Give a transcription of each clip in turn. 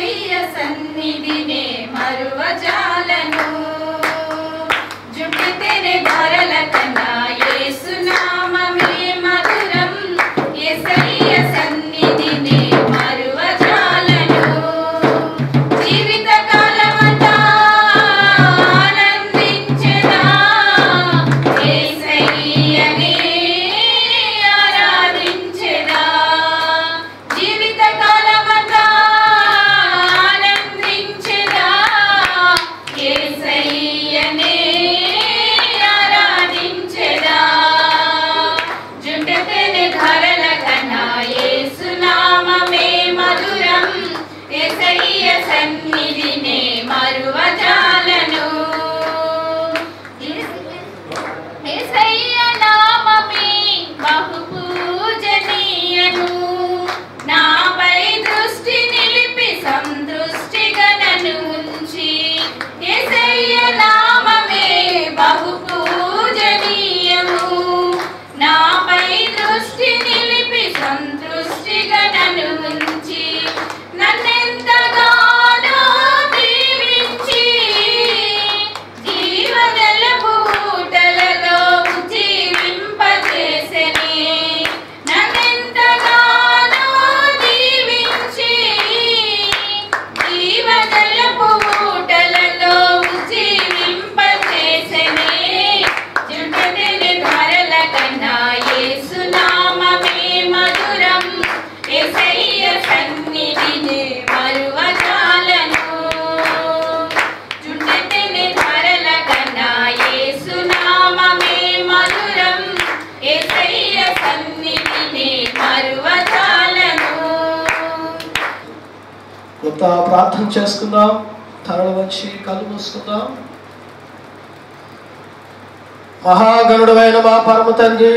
ఏసయ్య సన్నిధినే మరువజాలను జుట్టుతేనే ధరల కన్నా యేసునామమే మధురం ఏసయ్య సన్నిధినే మరువజాలను జీవిత కాలమంతా ఆనందించెదా యేసయ్యనే ఆరాధించెదా జీవిత కాలమంతా ఆనందించెదా యేసయ్యనే ఆరాధించెదా జుండతేనే ధరల కన్నా యేసునామమే మధురం యేసయ్య సన్నిధినే మరువజాలను యేసయ్య నామమే బహు పూజనీయను నాపై దృష్టి నిలిపి సందృష్టిగా నన్ను ఉంచి యేసయ్య నామమే బహు పూజనీయము నాపై దృష్టి నిలిపి సంతృష్టిగా నన్ను ఉంచి నన్నెంతగానో దీవించి జీవనల పూటలలో జీవింపజేసెని నన్నెంతగానో దీవించి జీవనల పూటలలో జీవింపజేసెని జుంటని ధరల కన్నా యేసునామమే మధురం యేసయ్య సన్నిధిని మరువజాలను జుంటని ధరల కన్నా యేసునామమే మధురం యేసయ్య సన్నిధిని మరువజాలను కొంత ప్రార్థన చేసుకుందాం తరలు వచ్చి కళ్ళు మూసుకుందాం మహాగణుడమైన మా పరమ తండ్రి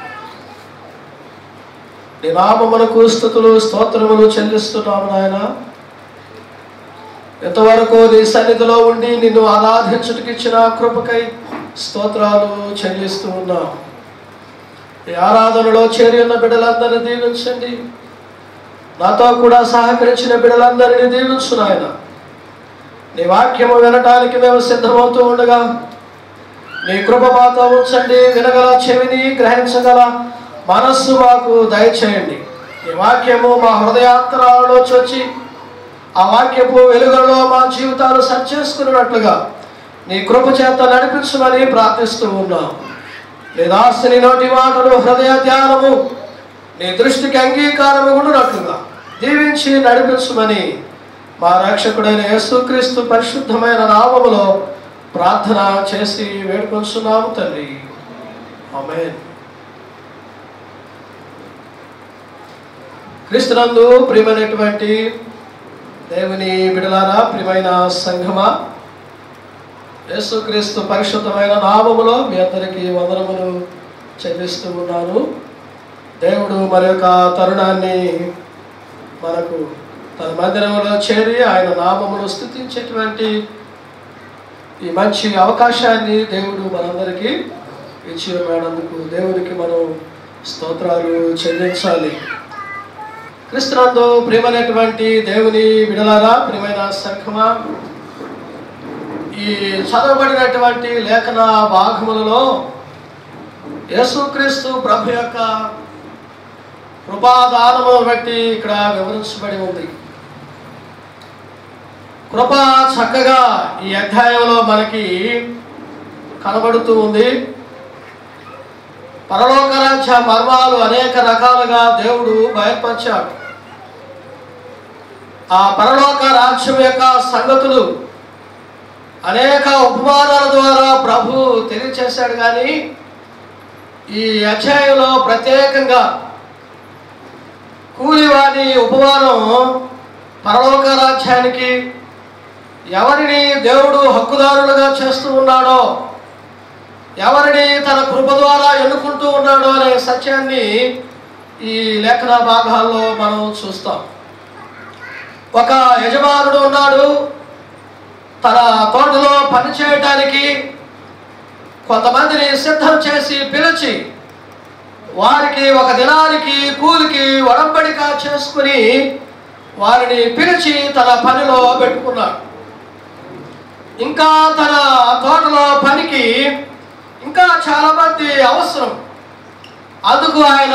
నీ నామమునకు స్థుతులు స్తోత్రములు చెల్లిస్తున్నాము నాయన ఎంతవరకు నీ సన్నిధిలో ఉండి నిన్ను ఆరాధించుటకు ఇచ్చిన కృపకై స్తోత్రాలు చెల్లిస్తూ ఉన్నాం ఈ ఆరాధనలో చేరి ఉన్న బిడ్డలందరినీ దీవించండి నాతో కూడా సహకరించిన బిడ్డలందరినీ దీవించు నాయన నీ వాక్యము వినటానికి మేము సిద్ధమవుతూ ఉండగా నీ కృప మాతో ఉంచండి వినగల చెవిని గ్రహించగల మనస్సు మాకు దయచేయండి ఈ వాక్యము మా హృదయాంతరాలలో చొచ్చి ఆ వాక్యపు వెలుగులో మా జీవితాలు సరిచేసుకున్నట్లుగా నీ కృప చేత నడిపించమని ప్రార్థిస్తూ ఉన్నాం నీ దాసుని నోటి మాటలు హృదయ ధ్యానము నీ దృష్టికి అంగీకారము ఉండునట్లుగా దీవించి నడిపించమని మా రక్షకుడైన యేసుక్రీస్తు పరిశుద్ధమైన నామములో ప్రార్థన చేసి వేడుకొంచున్నాము తండ్రి ఆమేన్ క్రీస్తునందు ప్రియమైనటువంటి దేవుని బిడలారా ప్రియమైన సంఘమా యేసుక్రీస్తు పరిశుద్ధమైన నామములో మీ అందరికీ వందనములు చెల్లిస్తూ ఉన్నాను దేవుడు మరి యొక్క తరుణాన్ని మనకు తన మందిరంలో చేరి ఆయన నామమును స్థుతించేటువంటి ఈ మంచి అవకాశాన్ని దేవుడు మనందరికీ ఇచ్చి ఉన్నందుకు దేవునికి మనం స్తోత్రాలు చెల్లించాలి క్రిస్తునందు ప్రియమైనటువంటి దేవుని విడలారా ప్రియమైన సంఘమా ఈ చదవబడినటువంటి లేఖన భాగములలో యేసుక్రీస్తు ప్రభు యొక్క కృపాదానము బట్టి ఇక్కడ వివరించబడి ఉంది కృప చక్కగా ఈ అధ్యాయంలో మనకి కనబడుతూ ఉంది పరలోక రాజ్య మర్మాలు అనేక రకాలుగా దేవుడు బయలుపరిచాడు ఆ పరలోక రాజ్యం యొక్క సంగతులు అనేక ఉపమానాల ద్వారా ప్రభు తెలియచేశాడు కానీ ఈ అధ్యాయంలో ప్రత్యేకంగా కూలివాడి ఉపమానం పరలోక రాజ్యానికి ఎవరిని దేవుడు హక్కుదారులుగా చేస్తూ ఉన్నాడో ఎవరిని తన కృప ద్వారా ఎన్నుకుంటూ ఉన్నాడో అనే సత్యాన్ని ఈ లేఖన భాగాల్లో మనం చూస్తాం ఒక యజమానుడు ఉన్నాడు తన తోటలో పని చేయటానికి కొంతమందిని సిద్ధం చేసి పిలిచి వారికి ఒక దినానికి కూలికి ఒడంబడిక చేసుకుని వారిని పిలిచి తన పనిలో పెట్టుకున్నాడు ఇంకా తన తోటలో పనికి ఇంకా చాలా మంది అవసరం అందుకు ఆయన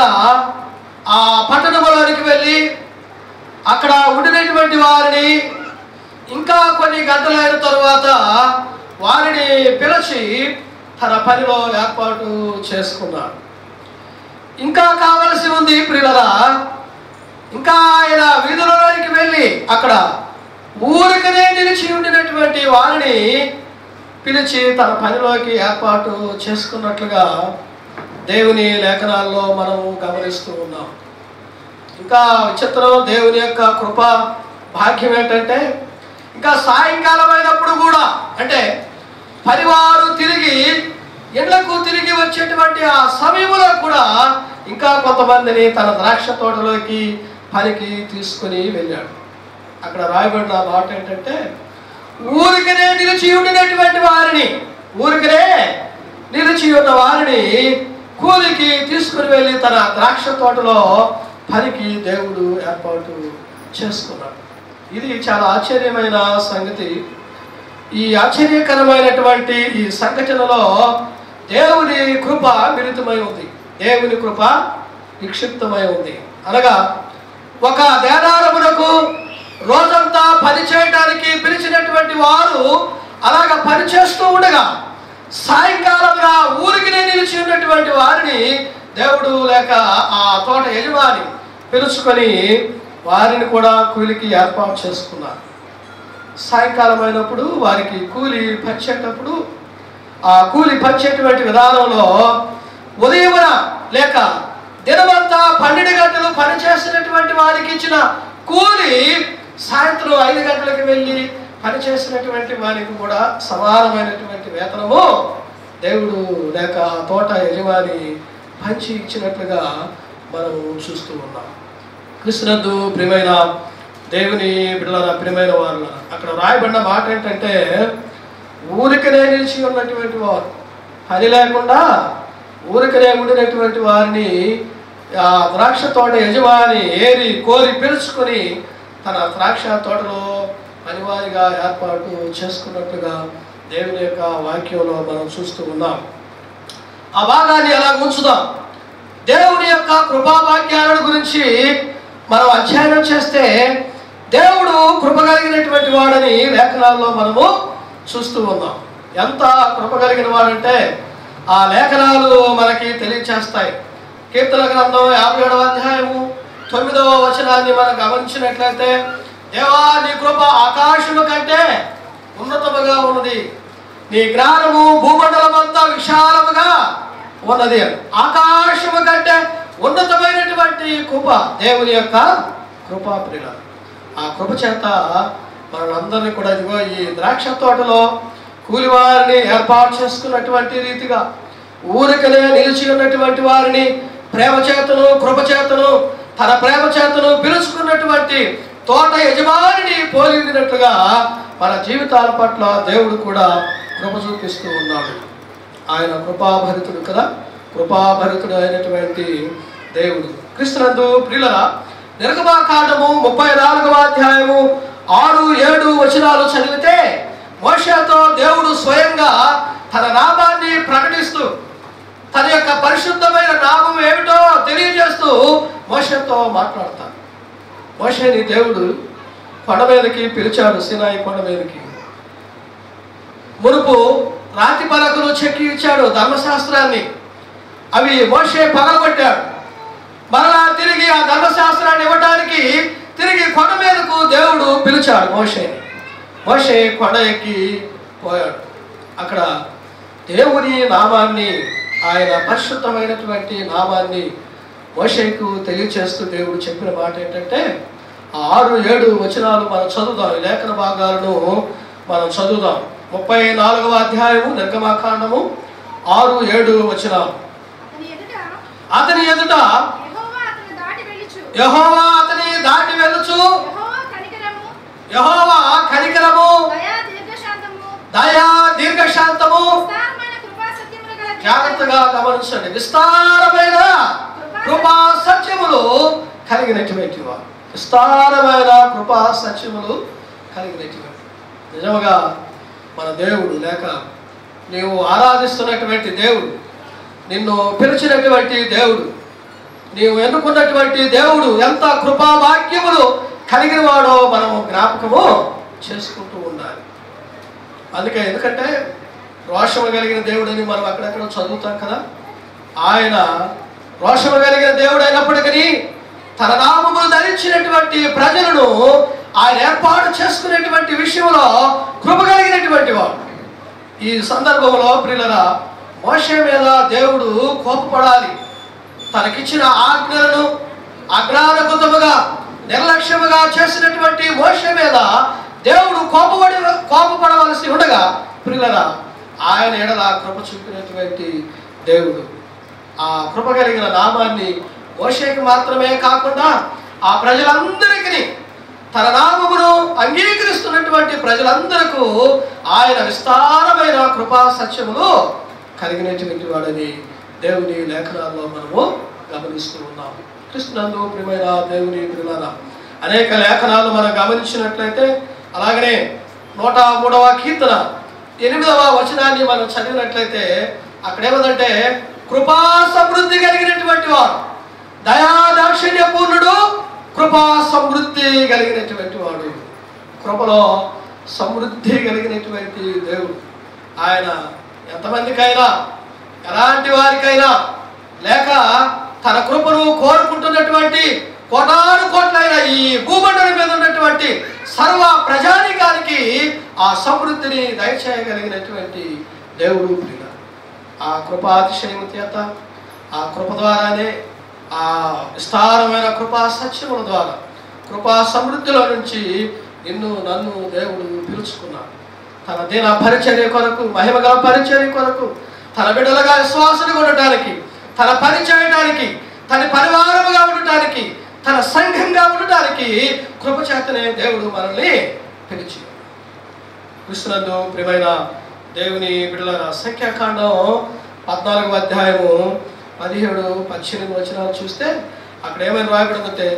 ఆ పట్టణంలోనికి వెళ్ళి అక్కడ ఉండినటువంటి వారిని ఇంకా కొన్ని గంటలైన తరువాత వారిని పిలిచి తన పనిలో ఏర్పాటు చేసుకున్నాడు ఇంకా కావలసి ఉంది ప్రియులరా ఇంకా ఆయన వీధులలోనికి వెళ్ళి అక్కడ ఊరికనే నిలిచి ఉండినటువంటి వారిని పిలిచి తన పనిలోకి ఏర్పాటు చేసుకున్నట్లుగా దేవుని లేఖనాల్లో మనం గమనిస్తూ ఉన్నాం ఇంకా విచిత్రం దేవుని యొక్క కృప భాగ్యం ఏంటంటే ఇంకా సాయంకాలం అయినప్పుడు కూడా అంటే పరివారు తిరిగి ఇళ్లకు తిరిగి వచ్చేటువంటి ఆ సమయంలో కూడా ఇంకా కొంతమందిని తన ద్రాక్ష తోటలోకి పనికి తీసుకుని వెళ్ళాడు అక్కడ రాయబడిన మాట ఏంటంటే ఊరికనే నిలిచి ఉండినటువంటి వారిని ఊరికనే నిలిచి ఉన్న వారిని కూలికి తీసుకుని వెళ్ళి తన ద్రాక్ష తోటలో పనికి దేవుడు ఏర్పాటు చేసుకున్నాడు ఇది చాలా ఆశ్చర్యమైన సంగతి ఈ ఆశ్చర్యకరమైనటువంటి ఈ సంఘటనలో దేవుని కృప మిళితమై ఉంది దేవుని కృప నిక్షిప్తమై ఉంది అనగా ఒక దేదారమునకు రోజంతా పని చేయడానికి పిలిచినటువంటి వారు అలాగ పని చేస్తూ ఉండగా సాయంకాలంగా ఊరికి నిలిచి ఉన్నటువంటి వారిని దేవుడు లేక ఆ తోట యజమాని పిలుచుకొని వారిని కూడా కూలికి ఏర్పాటు చేసుకున్నారు సాయంకాలం అయినప్పుడు వారికి కూలి పంచేటప్పుడు ఆ కూలి పంచేటువంటి విధానంలో ఉదయమున లేక దినమంతా పన్నెండు గంటలు పనిచేసినటువంటి వారికి ఇచ్చిన కూలి సాయంత్రం ఐదు గంటలకు వెళ్ళి పనిచేసినటువంటి వారికి కూడా సమానమైనటువంటి వేతనము దేవుడు లేక ఆ తోట యజమాని పంచి ఇచ్చినట్లుగా మనం చూస్తూ ఉన్నాం కృష్ణందు ప్రియమైన దేవుని బిడ్డల ప్రియమైన వారు అక్కడ రాయబడిన మాట ఏంటంటే ఊరికనే నిలిచి ఉన్నటువంటి వారు పని లేకుండా ఊరికనే ఉండినటువంటి వారిని ఆ ద్రాక్ష తోట యజమాని ఏరి కోరి పిలుచుకొని తన ద్రాక్ష తోటలో పనివారిగా ఏర్పాటు చేసుకున్నట్టుగా దేవుని యొక్క వాక్యంలో మనం చూస్తూ ఉన్నాం ఆ భాగాన్ని ఎలా ఉంచుదాం దేవుని యొక్క కృపాభాగ్యాలను గురించి మనం అధ్యయనం చేస్తే దేవుడు కృప కలిగినటువంటి వాడని లేఖనాల్లో మనము చూస్తూ ఉన్నాం ఎంత కృప కలిగిన వాడంటే ఆ లేఖనాలు మనకి తెలియచేస్తాయి కీర్తన గ్రంథం యాభై ఏడవ అధ్యాయము తొమ్మిదవ వచనాన్ని మనం గమనించినట్లయితే దేవా నీ కృప ఆకాశము కంటే ఉన్నతముగా ఉన్నది నీ జ్ఞానము భూమండలమంతా విశాలముగా ఉన్నది ఆకాశము కంటే ఉన్నతమైనటువంటి కృప దేవుని యొక్క కృపా ప్రియుల ఆ కృప చేత మనందరినీ కూడా ఇదిగో ఈ ద్రాక్ష తోటలో కూలివారిని ఏర్పాటు చేసుకున్నటువంటి రీతిగా ఊరికనే నిలిచి ఉన్నటువంటి వారిని ప్రేమ చేతను కృప చేతను తన ప్రేమ చేతను పిలుచుకున్నటువంటి తోట యజమానిని పోలినట్లుగా మన జీవితాల పట్ల దేవుడు కూడా కృప చూపిస్తూ ఉన్నాడు ఆయన కృపాభరితుడు కదా కృపాభరితుడు అయినటువంటి దేవుడు కృష్ణందు ప్రియుల నిర్గమాకాండము ముప్పై నాలుగవ అధ్యాయము ఆరు ఏడు వచనాలు చదివితే మోషతో దేవుడు స్వయంగా తన నామాన్ని ప్రకటిస్తూ తన యొక్క పరిశుద్ధమైన నామం ఏమిటో తెలియజేస్తూ మోషతో మాట్లాడతాడు మోషని దేవుడు కొండ మీదకి పిలిచాడు సినాయి కొండ మీదకి మునుపు రాతి పలకలు చెక్కి ఇచ్చాడు ధర్మశాస్త్రాన్ని అవి మోషే పగలగొట్టాడు మరలా తిరిగి ఆ ధర్మశాస్త్రాన్ని ఇవ్వడానికి తిరిగి కొండ మీదకు దేవుడు పిలిచాడు మోషేని మోషే కొండ ఎక్కి పోయాడు అక్కడ దేవుని నామాన్ని ఆయన పరిశుద్ధమైనటువంటి నామాన్ని మోషేకు తెలియచేస్తూ దేవుడు చెప్పిన మాట ఏంటంటే ఆ ఆరు ఏడు వచనాలు మనం చదువుదాం ఈ లేఖన భాగాలను మనం చదువుదాం ముప్పై నాలుగవ అధ్యాయము నిర్గమాకాండము ఆరు ఏడు వచనాలు అతని ఎదుట అతని ఎదుట యెహోవా అతని దాటి వెళ్ళుచు యహోవా అతని దాటి వెళ్ళుచు యెహోవా కనికరము యహోవా కనికరము దయా దీర్ఘశాంతము దయా దీర్ఘశాంతము విస్తారమైన కృపా సత్యములు గల జాగ్రత్తగా గమనించండి విస్తారమైన కృపా సత్యములు కలిగినటువంటి వారు విస్తారమైన కృపా సత్యములు కలిగినటువంటి నిజముగా మన దేవుడు లేక నీవు ఆరాధిస్తున్నటువంటి దేవుడు నిన్ను పిలిచినటువంటి దేవుడు నీవు ఎన్నుకున్నటువంటి దేవుడు ఎంత కృపా భాగ్యములు కలిగిన వాడో మనము జ్ఞాపకము చేసుకుంటూ ఉండాలి అందుకే ఎందుకంటే రోషము కలిగిన దేవుడని మనం అక్కడెక్కడ చదువుతాం కదా ఆయన రోషము కలిగిన దేవుడు అయినప్పటికీ తన నామమును ధరించినటువంటి ప్రజలను ఆయన ఏర్పాటు చేసుకునేటువంటి విషయంలో కృప కలిగినటువంటి వాడు ఈ సందర్భంలో ప్రియులరా మోషే మీద దేవుడు కోపపడాలి తనకిచ్చిన ఆజ్ఞలను అజ్ఞానకృతముగా నిర్లక్ష్యముగా చేసినటువంటి మోషే మీద దేవుడు కోపపడి కోపపడవలసి ఉండగా ప్రియులరా ఆయన ఎడల కృప చూపినటువంటి దేవుడు ఆ కృప కలిగిన నామాన్ని మోషేకి మాత్రమే కాకుండా ఆ ప్రజలందరికీ తన నామమును అంగీకరిస్తున్నటువంటి ప్రజలందరకు ఆయన విస్తారమైన కృపా సత్యములు కలిగినటువంటి వాడని దేవుని లేఖనాల్లో మనము గమనిస్తూ ఉన్నాము కృష్ణందు ప్రియమైన దేవుని ప్రియుల అనేక లేఖనాలు మనం గమనించినట్లయితే అలాగనే నూట మూడవ కీర్తన ఎనిమిదవ వచనాన్ని మనం చదివినట్లయితే అక్కడ ఏమందంటే కృపా సమృద్ధి కలిగినటువంటి వాడు దయా దాక్షిణ్య పూర్ణుడు కృపా సమృద్ధి కలిగినటువంటి వాడు కృపలో సమృద్ధి కలిగినటువంటి దేవుడు ఆయన ఎంతమందికైనా ఎలాంటి వారికైనా లేక తన కృపను కోరుకుంటున్నటువంటి కోటాను కోట్లైన ఈ భూమండలం మీద ఉన్నటువంటి సర్వ ప్రజానికానికి ఆ సమృద్ధిని దయచేయగలిగినటువంటి దేవుడు ప్రియ ఆ కృపాతిశయం చేత ఆ కృప ద్వారానే ఆ విస్తారమైన కృపా సత్యముల ద్వారా కృపా సమృద్ధిలో నుంచి నిన్ను నన్ను దేవుడు పిలుచుకున్నాడు తన దీన పరిచర్య కొరకు మహిమగల పరిచర్య కొరకు తన బిడ్డలుగా విశ్వాసను ఉండటానికి తన పని చేయడానికి తన పరివారముగా ఉండటానికి తన సంఘంగా ఉండటానికి కృపచేతనే దేవుడు మనల్ని పిలిచి కృష్ణందు ప్రియమైన దేవుని బిడ్డల సంఖ్యాకాండం పద్నాలుగు అధ్యాయము పదిహేడు పద్దెనిమిది వచనాలు చూస్తే అక్కడ ఏమైనా రాయబడిందంటే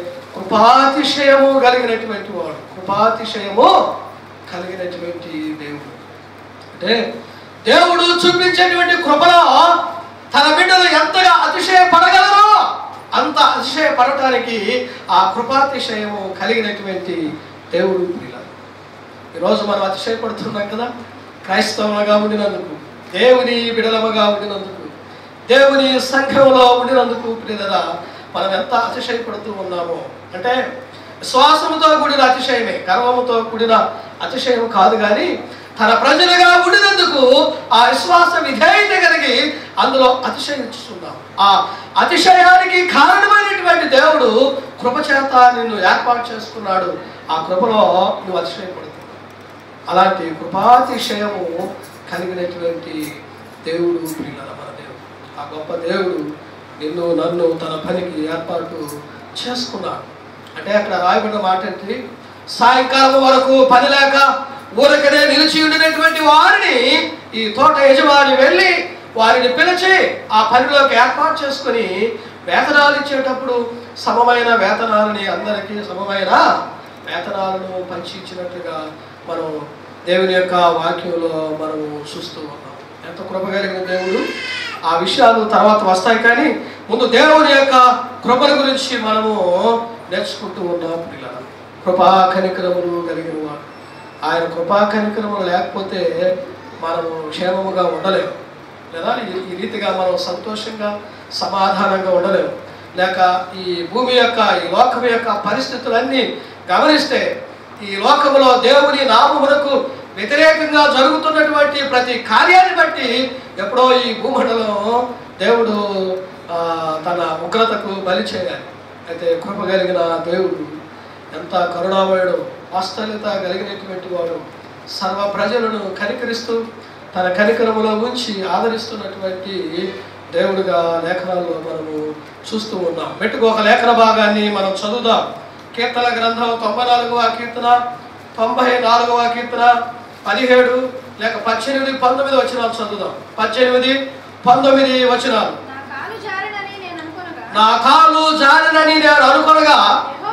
కృపాతిశయము కలిగినటువంటి వాడు కృపాతిశయము కలిగినటువంటి దేవుడు అంటే దేవుడు చూపించేటువంటి కృపలో తన బిడ్డలు ఎంతగా అతిశయపడగలరో అంత అతిశయపడటానికి ఆ కృపాతిశయము కలిగినటువంటి దేవుడు ప్రియుల ఈరోజు మనం అతిశయపడుతున్నాం కదా క్రైస్తవులుగా ఉండినందుకు దేవుని బిడలముగా ఉండినందుకు దేవుని సంఘంలో ఉండినందుకు ప్రియులరా మనం ఎంత అతిశయపడుతూ ఉన్నామో అంటే విశ్వాసముతో కూడిన అతిశయమే గర్వముతో కూడిన అతిశయం కాదు కానీ తన ప్రజలుగా ఉండినందుకు ఆ విశ్వాస విధేయత కలిగి అందులో అతిశయించుతున్నాం ఆ అతిశయానికి కారణమైనటువంటి దేవుడు కృపచేత నిన్ను ఏర్పాటు చేసుకున్నాడు ఆ కృపలో నువ్వు అతిశయపడుతున్నావు అలాంటి కృపాతిశయము కలిగినటువంటి దేవుడు ప్రియుల మన దేవుడు ఆ గొప్ప దేవుడు నిన్ను నన్ను తన పనికి ఏర్పాటు చేసుకున్నాడు అంటే అక్కడ రాయబడిన మాట ఏంటి సాయంకాలం వరకు పని లేక ఊరకనే నిలిచి ఉండినటువంటి వారిని ఈ తోట యజమాని వెళ్ళి వారిని పిలిచి ఆ పనిలోకి ఏర్పాటు చేసుకుని వేతనాలు ఇచ్చేటప్పుడు సమమైన వేతనాలని అందరికీ సమమైన వేతనాలను పంచి ఇచ్చినట్లుగా మనం దేవుని యొక్క వాక్యంలో మనము చూస్తూ ఉన్నాం ఎంత కృప కలిగిన దేవుడు ఆ విషయాలు తర్వాత వస్తాయి కానీ ముందు దేవుని యొక్క కృపల గురించి మనము నేర్చుకుంటూ ఉన్నాం పిల్లల కృపా కనికరములు కలిగిన వాడు ఆయన కృపా కనికరములు లేకపోతే మనము క్షేమముగా ఉండలేము లేదా ఈ- ఈ రీతిగా మనం సంతోషంగా సమాధానంగా ఉండలేము లేక ఈ భూమి యొక్క ఈ లోకం యొక్క పరిస్థితులన్నీ గమనిస్తే ఈ లోకములో దేవుని నామమునకు వ్యతిరేకంగా జరుగుతున్నటువంటి ప్రతి కార్యాన్ని బట్టి ఎప్పుడో ఈ భూమండలం దేవుడు ఆ, తన ఉగ్రతకు బలి చేయాలి అయితే కృప కలిగిన దేవుడు ఎంత కరుణామయుడు వాస్తవ్యత కలిగినటువంటి వాడు సర్వ ప్రజలను కనికరిస్తూ తన కనికరములో ఉంచి ఆదరిస్తున్నటువంటి దేవుడిగా లేఖనాల్లో మనము చూస్తూ ఉన్నాం పెట్టుకు ఒక లేఖన భాగాన్ని మనం చదువుదాం కీర్తన గ్రంథం తొంభై నాలుగవ కీర్తన తొంభై నాలుగవ కీర్తన పదిహేడు లేక పద్దెనిమిది పంతొమ్మిది వచనాలు చదువుదాం పద్దెనిమిది పంతొమ్మిది వచనాలు నా కాలు జారినని నేను అనుకొనగా నా కాలు జారినని నేను అనుకొనగా యెహోవా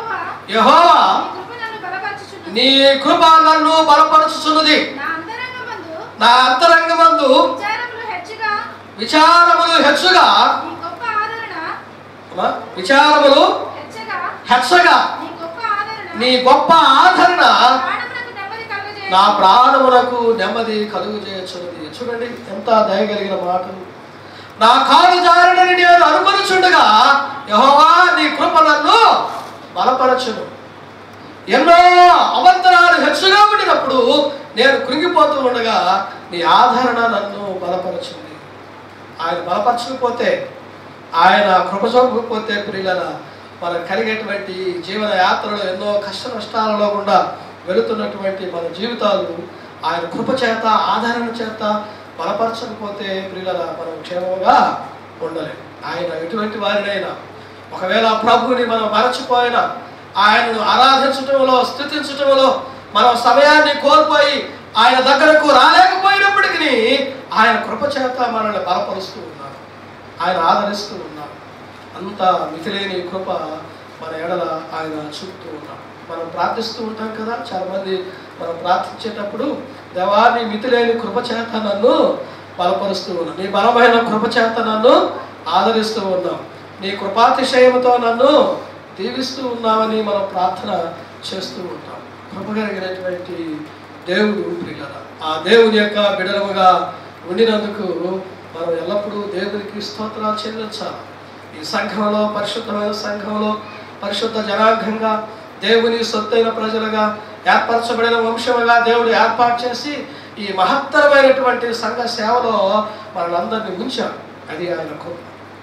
యెహోవా నీ కృప నన్ను బలపరచుచున్నది. నీ కృప నన్ను బలపరుచుచున్నది నా అంతరంగమందు నా అంతరంగమందు విచారములు హెచ్చుగా విచారములు హెచ్చుగా నీ గొప్ప ఆదరణ అమ్మా, విచారములు హెచ్చగా హెచ్చగా నీ గొప్ప ఆదరణ నీ గొప్ప ఆదరణ ప్రాణమునకు నెమ్మది కలుగజేయును. నా ప్రాణములకు నెమ్మది కలుగు చేయొచ్చున్నది చూడండి ఎంత దయగలిగిన మాటలు నా కాలు జారినని నేను అనుకొనుచుండగా యెహోవా నీ కృప నన్ను బలపరచును ఎన్నో అవంతరాలు హెచ్చుగా ఉండినప్పుడు నేను కృంగిపోతూ ఉండగా నీ ఆదరణ నన్ను బలపరచుంది ఆయన బలపరచకపోతే ఆయన కృప చూపకపోతే ప్రియుల మనకు కలిగేటువంటి జీవన యాత్రలో ఎన్నో కష్ట నష్టాలలో గుండా వెళుతున్నటువంటి మన జీవితాలు ఆయన కృప చేత ఆదరణ చేత బలపరచకపోతే ప్రియుల మనం క్షేమంగా ఉండలేం ఆయన ఎటువంటి వారినైనా ఒకవేళ ప్రభువుని మనం మరచిపోయినా ఆయనను ఆరాధించటంలో స్థుతించటంలో మనం సమయాన్ని కోల్పోయి ఆయన దగ్గరకు రాలేకపోయినప్పటికీ ఆయన కృప చేత మనల్ని బలపరుస్తూ ఉన్నారు ఆయన ఆదరిస్తూ ఉన్నారు అంత మితిలేని కృప మన ఎడల ఆయన చూపుతూ ఉన్నాం మనం ప్రార్థిస్తూ ఉంటాం కదా చాలామంది మనం ప్రార్థించేటప్పుడు దేవాన్ని మితిలేని కృప చేత నన్ను బలపరుస్తూ ఉన్నాం నీ బలమైన కృప చేత నన్ను ఆదరిస్తూ ఉన్నాం నీ కృపాతిశయముతో నన్ను దీవిస్తూ ఉన్నామని మనం ప్రార్థన చేస్తూ ఉంటాం కృప కలిగినటువంటి దేవుడు ప్రియుల ఆ దేవుని యొక్క బిడలముగా ఉండినందుకు మనం ఎల్లప్పుడూ దేవునికి స్తోత్రాలు చెల్లించాలి ఈ సంఘంలో పరిశుద్ధమైన సంఘంలో పరిశుద్ధ జనాంగంగా దేవుని సొత్తైన ప్రజలుగా ఏర్పరచబడిన వంశముగా దేవుడు ఏర్పాటు చేసి ఈ మహత్తరమైనటువంటి సంఘ సేవలో మనందరినీ ఉంచాడు అది ఆయన కృప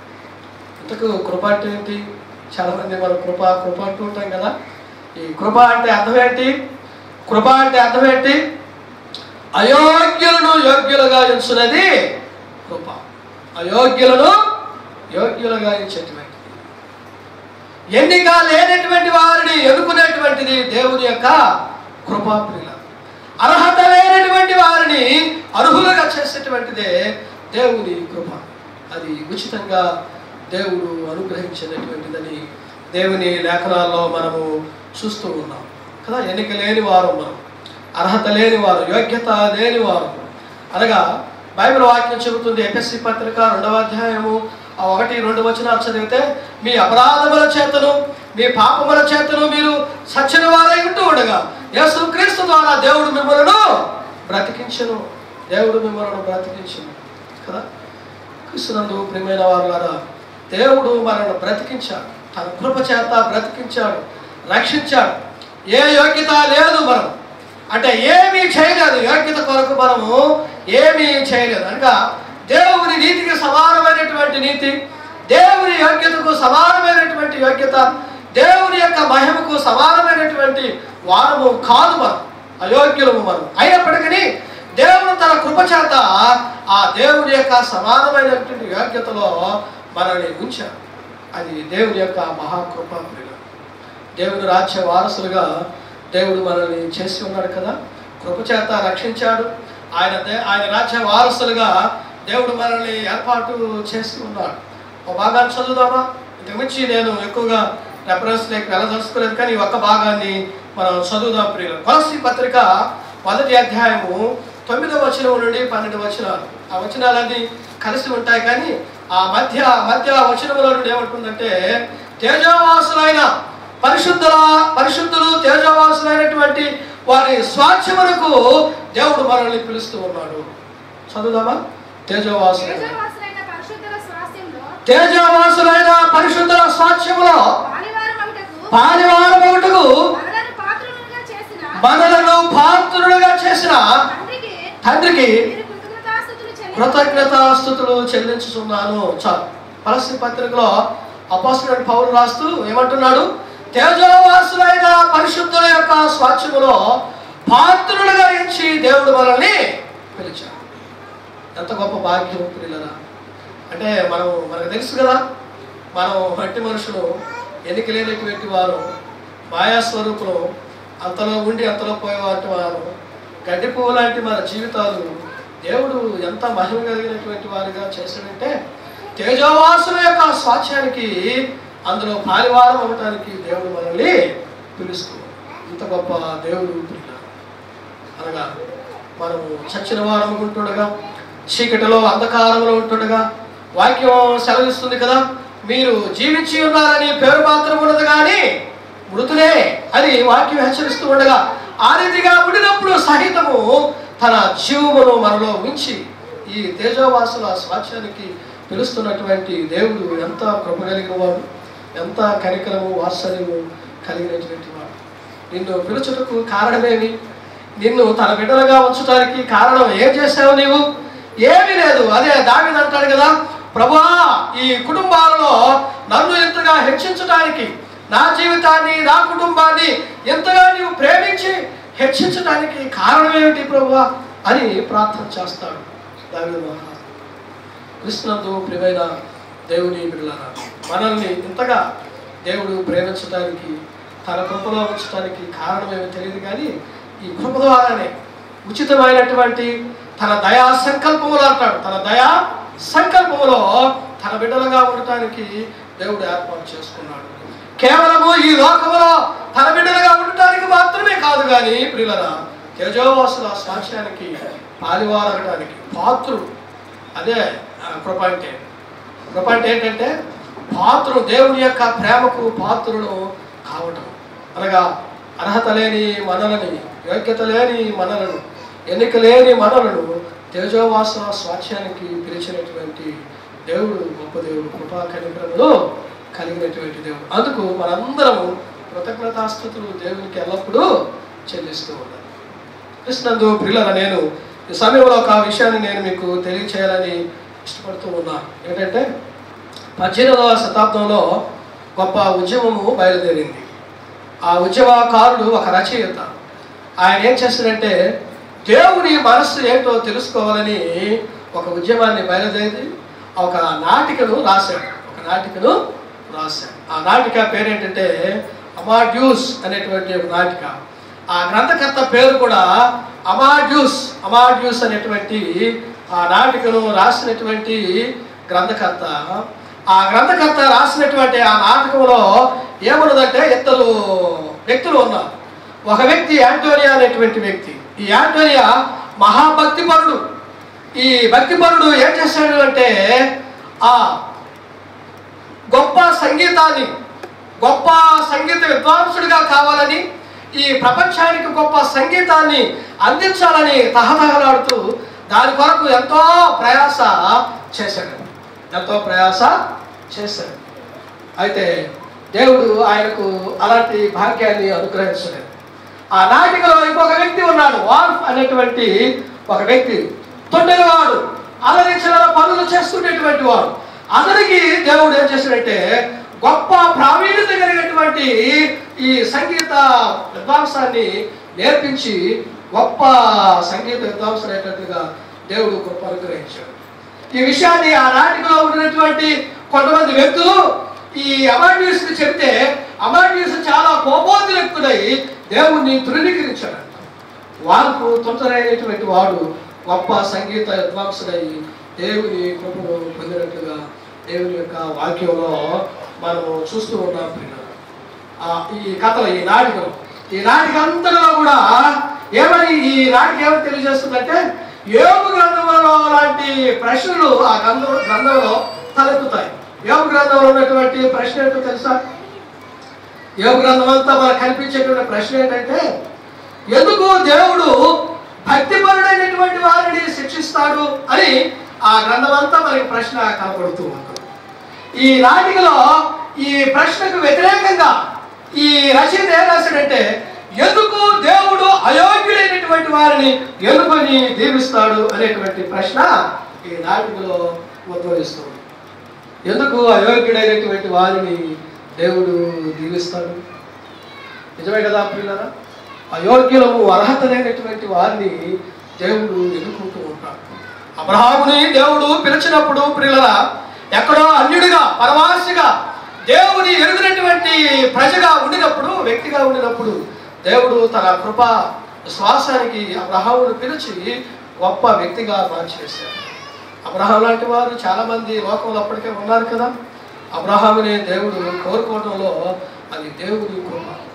ఇంతకు కృప అంటే ఏంటి చాలామంది మనం కృప కృప అంటూ ఉంటాం కదా ఈ కృప అంటే అర్థం ఏంటి కృప అంటే అర్థం ఏంటి అయోగ్యులను యోగ్యులుగా ఎంచున్నది కృప అయోగ్యులను యోగ్యులుగా ఎంచేటువంటిది ఎన్నిక లేనటువంటి వారిని ఎన్నుకునేటువంటిది దేవుని యొక్క కృపాప్రియుల అర్హత లేనటువంటి వారిని అర్హులుగా చేసేటువంటిదే దేవుని కృప అది ఉచితంగా దేవుడు అనుగ్రహించినటువంటిదని దేవుని లేఖనాల్లో మనము చూస్తూ ఉన్నాం కదా ఎన్నిక లేని వారు మనం అర్హత లేని వారు యోగ్యత లేని వారు అనగా బైబిల్ వాక్యం చెబుతుంది ఎపిఎస్సి పత్రిక రెండవ అధ్యాయము ఆ ఒకటి రెండు వచనాలు చదివితే మీ అపరాధముల చేతను మీ పాపముల చేతను మీరు సచ్చిన వారై ఉంటూ ఉండగా యేసు క్రీస్తు ద్వారా దేవుడు మిమ్మల్ని బ్రతికించను దేవుడు మిమ్మల్ని బ్రతికించను కదా క్రీస్తునందు ప్రియమైన వారులారా దేవుడు మనల్ని బ్రతికించాడు తన కృప చేత బ్రతికించాడు రక్షించాడు ఏ యోగ్యత లేదు మనం అంటే ఏమీ చేయలేదు యోగ్యత కొరకు మనము ఏమీ చేయలేదు అనగా దేవుని నీతికి సమానమైనటువంటి నీతి దేవుని యోగ్యతకు సమానమైనటువంటి యోగ్యత దేవుని యొక్క మహిమకు సమానమైనటువంటి వారము కాదు మనం అయోగ్యులము మనం అయినప్పటికీ దేవుడు తన కృప చేత ఆ దేవుని యొక్క సమానమైనటువంటి యోగ్యతలో మనల్ని ఉంచాడు అది దేవుని యొక్క మహాకృప ప్రియులు దేవుని రాజ్య వారసులుగా దేవుడు మనల్ని చేసి ఉన్నాడు కదా కృప చేత రక్షించాడు ఆయన దే- ఆయన రాజ్య వారసులుగా దేవుడు మనల్ని ఏర్పాటు చేసి ఉన్నాడు ఒక భాగాన్ని చదువుదామా ఇంతకు మించి నేను ఎక్కువగా రెఫరెన్స్ లేక వెళ్ళదలుచుకోలేదు కానీ ఈ ఒక్క భాగాన్ని మనం చదువుదాం ప్రియులు కొలసి పత్రిక మొదటి అధ్యాయము తొమ్మిదవ వచనం నుండి పన్నెండు వచనాలు ఆ వచనాలన్నీ కలిసి ఉంటాయి కానీ ఆ మధ్య మధ్య వచనంలో నుండి ఏమంటుందంటే తేజవాసులైన పరిశుద్ధుల పరిశుద్ధులు తేజవాసులైనటువంటి వారి స్వాచ్ఛములకు దేవుడు మనల్ని పిలుస్తూ ఉన్నాడు చదువుదామా తేజవాసులైన తేజవాసులైన పరిశుద్ధుల స్వాస్థ్యంలో తేజవాసులైన పరిశుద్ధుల స్వాచ్ఛములో పాలివారమగుటకు పాలివారమగుటకు మనలను పాత్రులుగా చేసిన మనలను పాత్రులుగా చేసిన తండ్రికి తండ్రికి మీరు కృతజ్ఞతాస్తుతులు చెల్లించండి. కృతజ్ఞతాస్థుతులు చెల్లించుతున్నాను చాలు పలసి పత్రికలో అపోస్తుడైన పౌలు రాస్తూ ఏమంటున్నాడు తేజోవాసులైన పరిశుద్ధుల యొక్క స్వాచ్ఛములో పాత్రులుగా ఎంచి దేవుడు మనల్ని పిలిచాడు ఎంత గొప్ప భాగ్యం ప్రియులరా అంటే మనం మనకు తెలుసు కదా మనం మట్టి మనుషులు ఎన్నిక లేనటువంటి వారు మాయాస్వరూపులు అంతలో ఉండి అంతలో పోయేవాటి వారు గడ్డి పువ్వు లాంటి మన జీవితాలు దేవుడు ఎంత మహిమ కలిగినటువంటి వారిగా చేశాడంటే తేజోవాసుల యొక్క స్వాచ్యానికి అందులో పాలివారం అవ్వటానికి దేవుడు మనల్ని పిలుస్తూ ఇంత గొప్ప దేవుడు ప్రియులారా. అనగా మనము చచ్చిన వారం ఉంటుండగా చీకటిలో అంధకారంలో ఉంటుండగా వాక్యం సెలవిస్తుంది కదా మీరు జీవించి ఉన్నారని పేరు మాత్రం ఉన్నది కానీ మృతులే అని వాక్యం హెచ్చరిస్తూ ఉండగా ఆ రీతిగా ఉండినప్పుడు సహితము తన జీవమును మనలో ఉంచి ఈ తేజోవాసుల స్వాచ్యానికి పిలుస్తున్నటువంటి దేవుడు ఎంత కృప కలిగిన వాడు ఎంత కనికరము వాత్సల్యము కలిగినటువంటి వాడు నిన్ను పిలుచుటకు కారణమేమి నిన్ను తన బిడ్డలుగా ఉంచడానికి కారణం ఏం చేసావు నీవు ఏమీ లేదు అదే దావిది అంటాడు కదా ప్రభువా ఈ కుటుంబాలలో నన్ను ఎంతగా హెచ్చించడానికి నా జీవితాన్ని నా కుటుంబాన్ని ఎంతగా నీవు ప్రేమించి హెచ్చించడానికి కారణం ఏమిటి ప్రభువా అని ప్రార్థన చేస్తాడు దావిది మహారాజు క్రిస్తునందు ప్రియమైన దేవుని బిడ్డలారా మనల్ని ఇంతగా దేవుడు ప్రేమించడానికి తన కృపలో ఉంచడానికి కారణమేమో తెలియదు కానీ ఈ కృప ద్వారానే ఉచితమైనటువంటి తన దయా సంకల్పములు అంటాడు తన దయా సంకల్పములో తన బిడ్డలుగా ఉండటానికి దేవుడు ఏర్పాటు చేసుకున్నాడు కేవలము ఈ లోకములో తన బిడ్డలుగా ఉండటానికి మాత్రమే కాదు కానీ ప్రియులరా తేజోవాసుల సాక్ష్యానికి పాలివారగటానికి పాత్రుడు అదే ఆ, కృప అంటే కృప అంటే ఏంటంటే పాత్రుడు దేవుని యొక్క ప్రేమకు పాత్రుడు కావటం అనగా అర్హత లేని మనలని యోగ్యత లేని మనలను ఎన్నిక లేని మనలను తేజోవాస స్వాచ్యానికి పిలిచినటువంటి దేవుడు గొప్ప దేవుడు కృపా కనికరములు కలిగినటువంటి దేవుడు అందుకు మనందరము కృతజ్ఞతాస్థుతులు దేవునికి ఎల్లప్పుడూ చెల్లిస్తూ ఉండాలి కృష్ణందు ప్రియులన నేను ఈ సమయంలో ఒక విషయాన్ని నేను మీకు తెలియచేయాలని ఇష్టపడుతూ ఉన్నాను ఏంటంటే పద్దెనిమిదవ శతాబ్దంలో గొప్ప ఉద్యమము బయలుదేరింది ఆ ఉద్యమకారుడు ఒక రచయిత ఆయన ఏం చేస్తాడంటే దేవుని మనస్సు ఏంటో తెలుసుకోవాలని ఒక ఉద్యమాన్ని బయలుదేరి ఒక నాటికను రాశాడు ఒక నాటికను రాశాడు ఆ నాటిక పేరేంటంటే అమాడ్యూస్ అనేటువంటి ఒక నాటిక ఆ గ్రంథకర్త పేరు కూడా అమాడ్యూస్ అమాడ్యూస్ అనేటువంటి ఆ నాటికను రాసినటువంటి గ్రంథకర్త ఆ గ్రంథకర్త రాసినటువంటి ఆ నాటకంలో ఏమన్నదంటే ఇద్దరు వ్యక్తులు ఉన్నారు ఒక వ్యక్తి యాంటోనియా అనేటువంటి వ్యక్తి ఈ యాంటోనియా మహాభక్తిపరుడు ఈ భక్తిపరుడు ఏం చేశాడు అంటే ఆ గొప్ప సంగీతాన్ని గొప్ప సంగీత విద్వాంసుడిగా కావాలని ఈ ప్రపంచానికి గొప్ప సంగీతాన్ని అందించాలని తహతహలాడుతూ దాని కొరకు ఎంతో ప్రయాస చేశాడు ఎంతో ప్రయాస చేశాడు అయితే దేవుడు ఆయనకు అలాంటి భాగ్యాన్ని అనుగ్రహించలేదు ఆ నాటికలో ఇంకొక వ్యక్తి ఉన్నాడు వాల్ఫ్ అనేటువంటి ఒక వ్యక్తి తొండలవాడు అలరించిన పనులు చేస్తున్నటువంటి వాడు అతనికి దేవుడు ఏం చేశాడంటే గొప్ప ప్రావీణ్యత కలిగినటువంటి ఈ సంగీత విద్వాంసాన్ని నేర్పించి గొప్ప సంగీత విద్వాంసుడైనట్టుగా దేవుడు గొప్ప అనుగ్రహించాడు ఈ విషయాన్ని ఆ నాటికలో ఉన్నటువంటి కొంతమంది వ్యక్తులు ఈ అమాడ్యూస్ చెప్తే అమాడ్యూస్ చాలా కోపోద్రిక్తుడై దేవుణ్ణి తృణీకరించాడు వారికి తొందరైనటువంటి వాడు గొప్ప సంగీత విద్వాంసుడై దేవుని కృపను పొందినట్లుగా దేవుని యొక్క వాక్యంలో మనము చూస్తూ ఉన్నాం ప్రియులారా. ఆ ఈ కథలు ఈ నాటకం ఈ నాటిక అంతలో కూడా ఏమని ఈ నాటిక ఏమని తెలియజేస్తుందంటే యోగు గ్రంథంలో లాంటి ప్రశ్నలు ఆ గ్రంథం గ్రంథంలో తలెత్తుతాయి యోగు గ్రంథంలో ఉన్నటువంటి ప్రశ్న ఏంటో తెలుసా యోగ గ్రంథం అంతా మనకు కనిపించేటువంటి ప్రశ్న ఏంటంటే ఎందుకు దేవుడు భక్తిపరుడైనటువంటి వారిని శిక్షిస్తాడు అని ఆ గ్రంథం అంతా మనకి ప్రశ్న కనపడుతూ ఉంటుంది ఈ నాటికలో ఈ ప్రశ్నకు వ్యతిరేకంగా ఈ రచయిత ఏం రాశాడంటే ఎందుకు దేవుడు అయోగ్యుడైనటువంటి వారిని ఎందుకని దీవిస్తాడు అనేటువంటి ప్రశ్న ఈ నాటికలో ఉద్భవిస్తుంది ఎందుకు అయోగ్యుడైనటువంటి వారిని దేవుడు దీవిస్తాడు నిజమే కదా ప్రియులరా అయోగ్యులము అర్హత లేనటువంటి వారిని దేవుడు ఎన్నుకుంటూ ఉంటాడు అబ్రహాముని దేవుడు పిలిచినప్పుడు ప్రియులరా ఎక్కడో అన్యుడిగా పరవాసిగా దేవుని ఎరుగునటువంటి ప్రజగా ఉండినప్పుడు వ్యక్తిగా ఉండినప్పుడు దేవుడు తన కృప శ్వాసానికి అబ్రహామును పిలిచి గొప్ప వ్యక్తిగా మార్చేశాడు అబ్రహాం లాంటి వారు చాలా మంది లోకంలో అప్పటికే ఉన్నారు కదా అబ్రహాముని దేవుడు కోరుకోవడంలో అది దేవుని కృప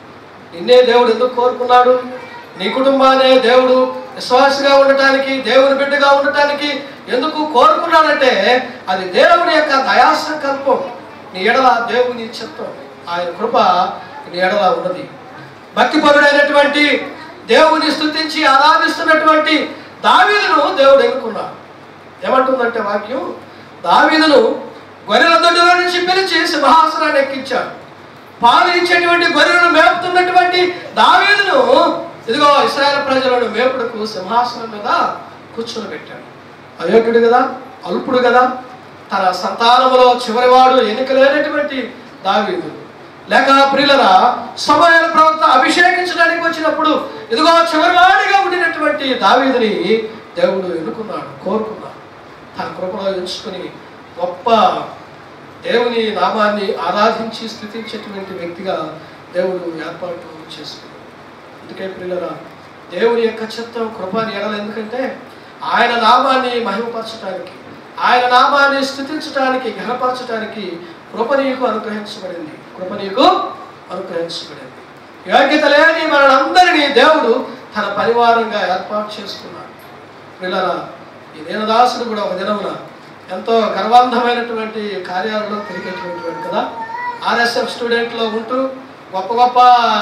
నిన్నే దేవుడు ఎందుకు కోరుకున్నాడు నీ కుటుంబాన్ని దేవుడు విశ్వాసగా ఉండటానికి దేవుని బిడ్డగా ఉండటానికి ఎందుకు కోరుకున్నాడంటే అది దేవుని యొక్క దయా సంకల్పం నీ ఎడల దేవుని చిత్తం ఆయన కృప నీ ఎడల ఉన్నది భక్తిపరుడైనటువంటి దేవుని స్తుతించి ఆరాధిస్తున్నటువంటి దావీదును దేవుడు ఎన్నుకున్నాడు ఏమంటుందంటే వాక్యం దావీదును గొర్రెల దొడ్డిలో నుంచి పిలిచి సింహాసనాన్ని ఎక్కించాడు పాలు ఇచ్చేటువంటి గొర్రెలను మేపుతున్నటువంటి దావీదును ఇదిగో ఇస్రాయేల్ ప్రజలను మేపుడుకు సింహాసనం మీద కూర్చొని పెట్టాడు అయోగ్యుడు కదా అల్పుడు కదా తన సంతానములో చివరివాడు ఎన్నిక లేనటువంటి దావీదు లేక ప్రియులరా సమయాల ప్రవక్త అభిషేకించడానికి వచ్చినప్పుడు ఇదిగో చివరివాడిగా ఉండినటువంటి దావీదుని దేవుడు ఎన్నుకున్నాడు కోరుకున్నాడు తన కృపలో ఎంచుకుని గొప్ప దేవుని నామాన్ని ఆరాధించి స్థుతించేటువంటి వ్యక్తిగా దేవుడు ఏర్పాటు చేసుకున్నాడు అందుకే ప్రియులరా దేవుని యొక్క చిత్తం కృపని ఎడల ఎందుకంటే ఆయన నామాన్ని మహిమపరచడానికి ఆయన నామాన్ని స్థుతించడానికి ఘనపరచడానికి కృప నీకు అనుగ్రహించబడింది కృప నీకు అనుగ్రహించబడింది యోగ్యత లేని మనందరినీ దేవుడు తన పరివారంగా ఏర్పాటు చేసుకున్నాడు పిల్లల ఈ దీనదాసుడు కూడా ఒక దినమున ఎంతో గర్వాంధమైనటువంటి కార్యాలలో తిరిగేటువంటి వాడు కదా ఆర్ఎస్ఎఫ్ స్టూడెంట్లో ఉంటూ గొప్ప గొప్ప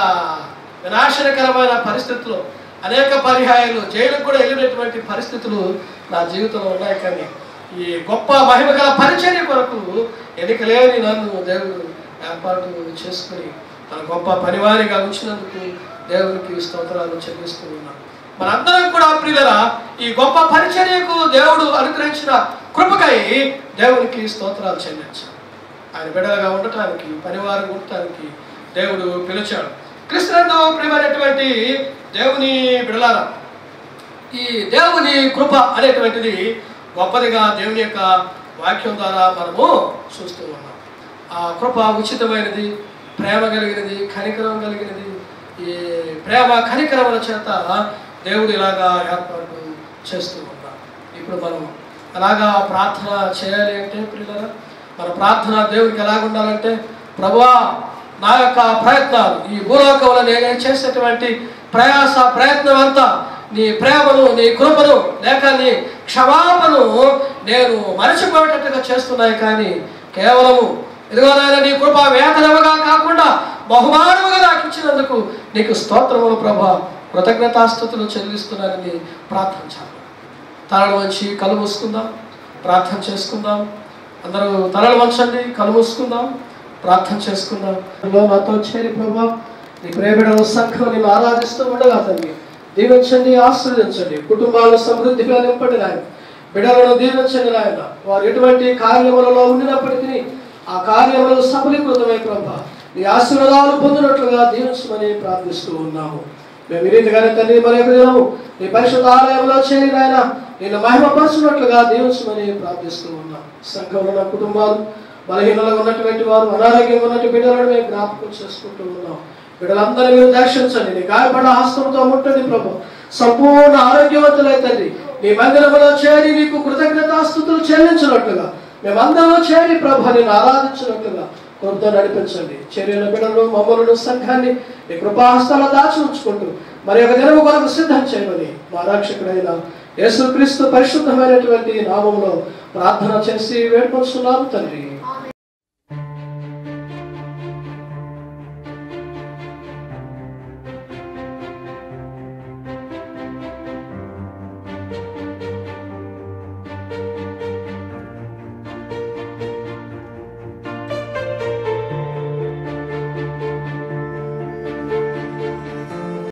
వినాశనకరమైన పరిస్థితులు అనేక పర్యాయాలు జైలుకు కూడా వెళ్ళినటువంటి పరిస్థితులు నా జీవితంలో ఉన్నాయి కానీ ఈ గొప్ప మహిమ గల పరిచర్య కొరకు ఎన్నిక లేని నన్ను దేవుడు ఏర్పాటు చేసుకుని తన గొప్ప పనివారిగా ఉంచినందుకు దేవునికి స్తోత్రాలు చెల్లిస్తూ ఉన్నాను మనందరం కూడా ప్రియులరా ఈ గొప్ప పరిచర్యకు దేవుడు అనుగ్రహించిన కృపకై దేవునికి స్తోత్రాలు చెల్లించాలి ఆయన బిడ్డలుగా ఉండటానికి పనివారు ఉండటానికి దేవుడు పిలిచాడు కృష్ణందు ప్రియమైనటువంటి దేవుని బిడలారా ఈ దేవుని కృప అనేటువంటిది గొప్పదిగా దేవుని యొక్క వాక్యం ద్వారా మనము చూస్తూ ఉన్నాం ఆ కృప ఉచితమైనది ప్రేమ కలిగినది కనికరం కలిగినది ఈ ప్రేమ కనికరముల చేత దేవుడు ఇలాగా ఏర్పాటు చేస్తూ ఉన్నాడు ఇప్పుడు మనం అలాగా ప్రార్థన చేయాలి అంటే పిల్లల మన ప్రార్థన దేవుడికి ఎలాగ ఉండాలంటే ప్రభువా నా యొక్క ప్రయత్నాలు ఈ భూలోకంలో నేనే చేసేటువంటి ప్రయాస ప్రయత్నం అంతా నీ ప్రేమను నీ కృపను లేక నీ క్షమాపణను నేను మరచిపోయేటట్టుగా చేస్తున్నాయి కానీ కేవలము ఇదిగో నాయన నీ కృప వేతనముగా కాకుండా బహుమానముగా నాకు ఇచ్చినందుకు నీకు స్తోత్రములు ప్రభా కృతజ్ఞతాస్థుతులు చెల్లిస్తున్నానని ప్రార్థించాలి తలలు వంచి కళ్ళు మూసుకుందాం ప్రార్థన చేసుకుందాం అందరూ తలలు వంచండి కళ్ళు మూసుకుందాం ప్రార్థన చేసుకుందాం అందులో నాతో చేరి ప్రభా నీ ప్రేమిడల సంఘం నేను ఆరాధిస్తూ ఉండగా తండ్రి దీవించండి ఆశీర్వదించండి కుటుంబాలు సమృద్ధిగా నింపండి నాయన బిడ్డలను దీవించండి నాయన వారు ఎటువంటి కార్యములలో ఉండినప్పటికీ ఆ కార్యములు సఫలీకృతమై ప్రభా నీ ఆశీర్వాదాలు పొందినట్లుగా దీవించమని ప్రార్థిస్తూ ఉన్నాము మేము ఈ రీతిగానే తండ్రి మరి యొక్క దినము నీ పరిశుద్ధ ఆలయంలో చేరి నాయన నేను మహిమపరచున్నట్లుగా దీవించమని ప్రార్థిస్తూ ఉన్నాం సంఘంలో ఉన్న కుటుంబాలు బలహీనలుగా ఉన్నటువంటి వారు అనారోగ్యంగా ఉన్నటువంటి బిడ్డలను మేము జ్ఞాపకం చేసుకుంటూ ఉన్నాం బిడ్డలందరూ మీరు దర్శించండి నీ గాయపడ్డ హస్తంతో ముట్టండి ప్రభు సంపూర్ణ ఆరోగ్యవంతులై తండ్రి నీ మందిరంలో చేరి నీకు కృతజ్ఞతాస్థుతులు చెల్లించినట్లుగా మేమందరం చేరి ప్రభు నేను ఆరాధించినట్లుగా కొంత నడిపించండి చర్యల బిడ్డలు మమ్మలను సంఘాన్ని నీ కృపాహస్తాల దాచి ఉంచుకుంటూ మరి ఒక దినము కొరకు సిద్ధం చేయమని మా రక్షకుడైన యేసుక్రీస్తు పరిశుద్ధమైనటువంటి నామంలో ప్రార్థన చేసి వేడుకొస్తున్నాము తండ్రి